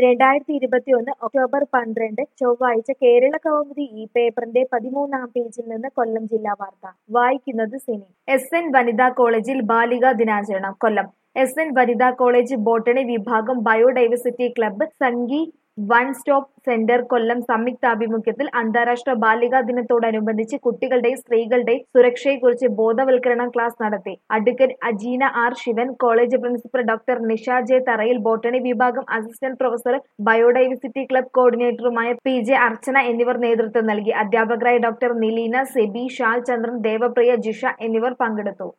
രണ്ടായിരത്തി ഇരുപത്തിയൊന്ന് ഒക്ടോബർ പന്ത്രണ്ട് ചൊവ്വാഴ്ച കേരള കൗമുദി ഈ പേപ്പറിന്റെ പതിമൂന്നാം പേജിൽ നിന്ന് കൊല്ലം ജില്ലാ വാർത്ത വായിക്കുന്നത് സിനി എസ് എൻ വനിതാ കോളേജിൽ ബാലികാ ദിനാചരണം കൊല്ലം എസ് എൻ വനിതാ കോളേജ് ബോട്ടണി വിഭാഗം ബയോഡൈവേഴ്സിറ്റി ക്ലബ്ബ് സംഗി വൺ സ്റ്റോപ്പ് സെന്റർ കൊല്ലം സംയുക്താഭിമുഖ്യത്തിൽ അന്താരാഷ്ട്ര ബാലികാ ദിനത്തോടനുബന്ധിച്ച് കുട്ടികളുടെയും സ്ത്രീകളുടെയും സുരക്ഷയെക്കുറിച്ച് ബോധവൽക്കരണ ക്ലാസ് നടത്തി advocate Ajeena R Shivan college principal doctor Nisha J Tharayil botany വിഭാഗം അസിസ്റ്റന്റ് പ്രൊഫസർ ബയോഡൈവേഴ്സിറ്റി ക്ലബ് കോർഡിനേറ്ററുമായ പി ജെ അർച്ചന എന്നിവർ നേതൃത്വം നൽകി അധ്യാപകരായ ഡോക്ടർ നിലീന സെബി ഷാൽ ചന്ദ്രൻ ദേവപ്രിയ ജിഷ എന്നിവർ പങ്കെടുത്തു